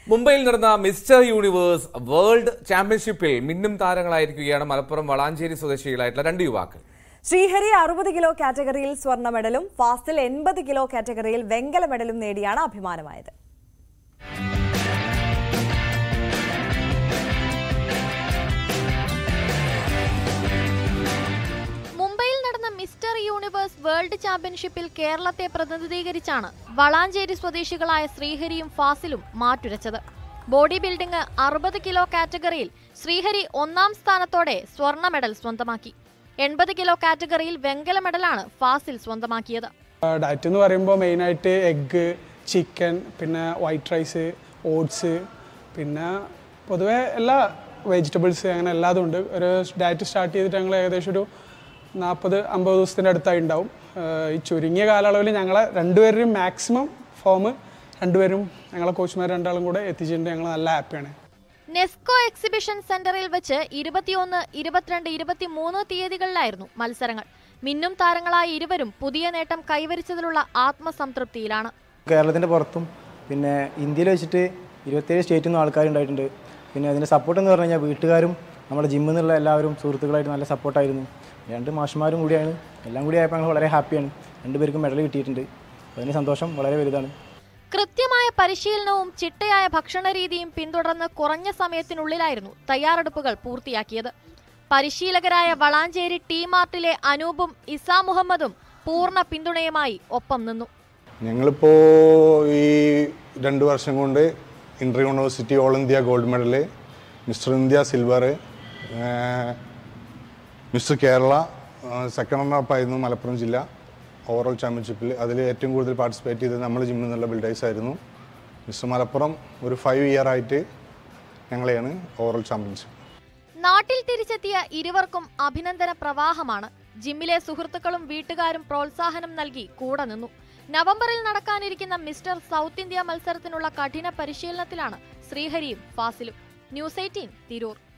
മുംബൈയിൽ നടന്ന mister universe world ചാമ്പ്യൻഷിപ്പിൽ മിന്നും താരങ്ങളായിരിക്കുകയാണ് മലപ്പുറം വളാഞ്ചേരി സ്വദേശികളായിട്ടുള്ള രണ്ട് യുവാക്കൾ ശ്രീഹരി അറുപത് കിലോ കാറ്റഗറിയിൽ സ്വർണ്ണ മെഡലും ഫാസിൽ എൺപത് കിലോ കാറ്റഗറിയിൽ വെങ്കല മെഡലും നേടിയാണ് അഭിമാനമായത് മുംബൈയിൽ നടന്ന മിസ്റ്റർ യൂണിവേഴ്സ് വേൾഡ് ചാമ്പ്യൻഷിപ്പിൽ കേരളത്തെ പ്രതിനിധീകരിച്ചാണ് വളാഞ്ചേരി സ്വദേശികളായ ശ്രീഹരിയും ഫാസിലും മാറ്റുരച്ചത് ബോഡി ബിൽഡിംഗ് അറുപത് കിലോ കാറ്റഗറിയിൽ ശ്രീഹരി ഒന്നാം സ്ഥാനത്തോടെ സ്വർണ്ണ മെഡൽ സ്വന്തമാക്കി എൺപത് കിലോ കാറ്റഗറിയിൽ വെങ്കല മെഡലാണ് ഫാസിൽ സ്വന്തമാക്കിയത് ഡയറ്റ് എന്ന് പറയുമ്പോൾ മെയിനായിട്ട് എഗ്ഗ് ചിക്കൻ പിന്നെ വൈറ്റ് റൈസ് ഓട്സ് പിന്നെ പൊതുവെ എല്ലാ വെജിറ്റബിൾസ് അങ്ങനെ എല്ലാതും ഉണ്ട് ഒരു ഡയറ്റ് സ്റ്റാർട്ട് ചെയ്തിട്ട് ഞങ്ങൾ ഏകദേശം ഒരു നാൽപ്പത് അമ്പത് ദിവസത്തിൻ്റെ അടുത്തായി ഉണ്ടാവും ഏഹ് ഈ ചുരുങ്ങിയ കാലയളവിൽ ഞങ്ങളെ രണ്ടുപേരുടെയും മാക്സിമം ഫോം രണ്ടുപേരും ഞങ്ങളെ കോച്ചുമാർ രണ്ടാളും കൂടെ എത്തിച്ചിട്ടുണ്ട് ഞങ്ങൾ നല്ല ഹാപ്പിയാണ് നെസ്കോ എക്സിബിഷൻ സെന്ററിൽ വെച്ച് ഇരുപത്തിയൊന്ന് ഇരുപത്തിരണ്ട് ഇരുപത്തിമൂന്ന് തീയതികളിലായിരുന്നു മത്സരങ്ങൾ മിന്നും താരങ്ങളായ ഇരുവരും പുതിയ നേട്ടം കൈവരിച്ചതിലുള്ള ആത്മസംതൃപ്തിയിലാണ് കേരളത്തിൻ്റെ പുറത്തും പിന്നെ ഇന്ത്യയിൽ വെച്ചിട്ട് ഇരുപത്തേഴ് സ്റ്റേറ്റിൽ നിന്ന് ആൾക്കാരുണ്ടായിട്ടുണ്ട് പിന്നെ അതിൻ്റെ സപ്പോർട്ട് എന്ന് പറഞ്ഞു കഴിഞ്ഞാൽ വീട്ടുകാരും നമ്മുടെ ജിമ്മിൽ നിന്നുള്ള എല്ലാവരും സുഹൃത്തുക്കളായിട്ട് നല്ല സപ്പോർട്ടായിരുന്നു രണ്ട് മാഷുമാരും കൂടിയാണ് എല്ലാം കൂടി ആയപ്പോൾ ഞങ്ങൾ വളരെ ഹാപ്പിയാണ് രണ്ടുപേർക്കും മെഡൽ കിട്ടിയിട്ടുണ്ട് അതിന് സന്തോഷം വളരെ വലുതാണ് കൃത്യമായ പരിശീലനവും ചിട്ടയായ ഭക്ഷണരീതിയും പിന്തുടർന്ന് കുറഞ്ഞ സമയത്തിനുള്ളിലായിരുന്നു തയ്യാറെടുപ്പുകൾ പൂർത്തിയാക്കിയത് പരിശീലകരായ വളാഞ്ചേരി ടീം ആർട്ടിലെ അനൂപും ഇസാ മുഹമ്മദും പൂർണ്ണ പിന്തുണയുമായി ഒപ്പം നിന്നു ഞങ്ങളിപ്പോൾ ഈ രണ്ട് വർഷം കൊണ്ട് inter university all India gold medal mister India silver mister Kerala second runner up ആയിരുന്നു മലപ്പുറം ജില്ല ഓവറോൾ ചാമ്പ്യൻഷിപ്പിൽ അതിൽ ഏറ്റവും കൂടുതൽ പാർട്ടിസിപ്പേറ്റ് ചെയ്തത് നമ്മൾ ജിമ്മിൽ നിന്നുള്ള ബിൽഡേഴ്സ് ആയിരുന്നു മിസ്റ്റർ മലപ്പുറം ഒരു ഫൈവ് ഇയർ ആയിട്ട് ഞങ്ങളെയാണ് ഓവറോൾ ചാമ്പ്യൻഷിപ്പ് നാട്ടിൽ തിരിച്ചെത്തിയ ഇരുവർക്കും അഭിനന്ദന പ്രവാഹമാണ് ജിമ്മിലെ സുഹൃത്തുക്കളും വീട്ടുകാരും പ്രോത്സാഹനം നൽകി കൂടെ നിന്നു നവംബറിൽ നടക്കാനിരിക്കുന്ന മിസ്റ്റർ സൗത്ത് ഇന്ത്യ മത്സരത്തിനുള്ള കഠിന പരിശീലനത്തിലാണ് ശ്രീഹരിയും ഫാസിലും ന്യൂസ് എയ്റ്റീൻ തിരൂർ